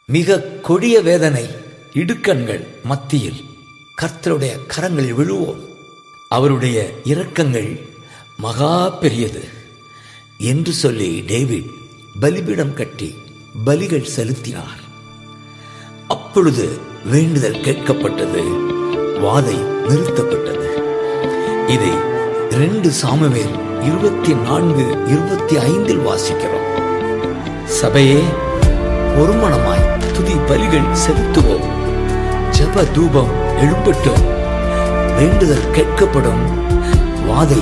மிக கொடிய வேதனை இடுக்கண்கள் மத்தியில் கர்த்தருடைய கரங்களில் விழுவோம் அவருடைய இரக்கங்கள் மகா பெரியது என்று சொல்லி டேவிட் பலிபீடம் கட்டி பலிகள் செலுத்தினார் அப்பொழுது வேண்டுதல் கேட்கப்பட்டது வாதை நிறுத்தப்பட்டது இதை ரெண்டு சாமுவேல் இருபத்தி நான்கு இருபத்தி ஐந்தில் வாசிக்கிறோம் சபையே ஒருமனமாய் துதி பலிகள் செலுத்துவோம் ஜப தூபம் எழும்பட்டும் வேண்டுதல் கேட்கப்படும் வாதை